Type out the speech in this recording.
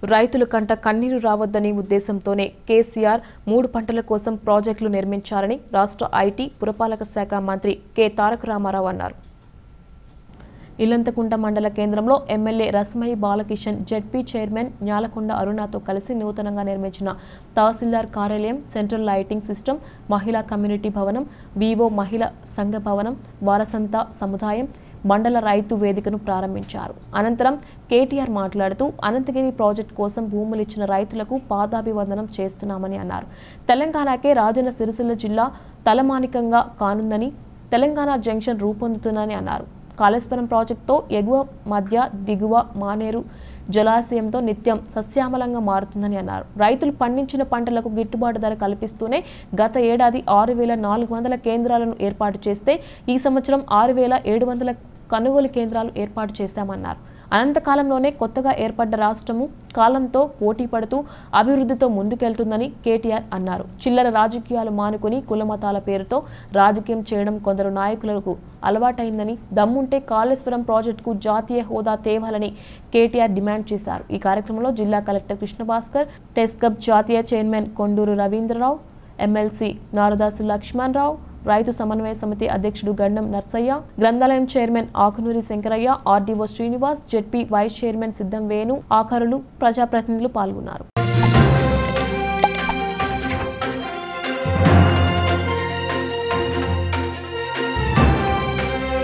రైతుల కంట కన్నీరు రావద్దని ఉద్దేశంతోనే కేసీఆర్ మూడు పంటల కోసం ప్రాజెక్టులు నిర్మించారని రాష్ట్ర ఐటీ పురపాలక శాఖ మంత్రి కె తారక రామారావు అన్నారు ఇల్లంతకుంట మండల కేంద్రంలో MLA Rasamayi Balakishan ZP chairman Nyalakonda అరుణతో కలిసి నూతనంగా నిర్మించిన తహసీల్దార్ కార్యాలయం సెంట్రల్ లైటింగ్ సిస్టమ్ మహిళా కమ్యూనిటీ భవనం వివో మహిళా సంఘ భవనం వారసంత సముదాయం మండల రైతు వేదికను ప్రారంభించారు అనంతరం కేటీఆర్ మాట్లాడుతూ అనంతగిరి ప్రాజెక్టు కోసం భూములు ఇచ్చిన రైతులకు పాదాభివందనం చేస్తున్నామని అన్నారు తెలంగాణకే రాజన్న సిరిసిల్ల జిల్లా తలమానికంగా కానుందని తెలంగాణ జంక్షన్ రూపొందుతుందని అన్నారు కాళేశ్వరం ప్రాజెక్టుతో ఎగువ మధ్య దిగువ మానేరు జలాశయంతో నిత్యం సస్యామలంగా మారుతుందని అన్నారు రైతులు పండించిన పంటలకు గిట్టుబాటు ధర కల్పిస్తూనే గత ఏడాది ఆరు వేల నాలుగు వందల కేంద్రాలను ఏర్పాటు చేస్తే ఈ సంవత్సరం ఆరు వేల ఏడు వందల కొనుగోలు కేంద్రాలు ఏర్పాటు చేశామన్నారు అనంతకాలంలోనే కొత్తగా ఏర్పడ్డ రాష్ట్రము కాలంతో పోటీ పడుతూ అభివృద్ధితో ముందుకెళ్తుందని కేటీఆర్ అన్నారు చిల్లర రాజకీయాలు మానుకుని కులమతాల పేరుతో రాజకీయం చేయడం కొందరు నాయకులకు అలవాటైందని దమ్ముంటే కాళేశ్వరం ప్రాజెక్టుకు జాతీయ హోదా తేవాలని కేటీఆర్ డిమాండ్ చేశారు ఈ కార్యక్రమంలో జిల్లా కలెక్టర్ కృష్ణభాస్కర్ టెస్కప్ జాతీయ చైర్మన్ కొండూరు రవీంద్రరావు ఎమ్మెల్సీ నారదాసు లక్ష్మణరావు రైతు సమన్వయ సమితి అధ్యక్షుడు గండం నర్సయ్య గ్రంథాలయం chairman Akunuri Shankaraiah RDO Srinivas ZP vice chairman Siddham Venu ఆఖరులు ప్రజాప్రతినిధులు పాల్గొన్నారు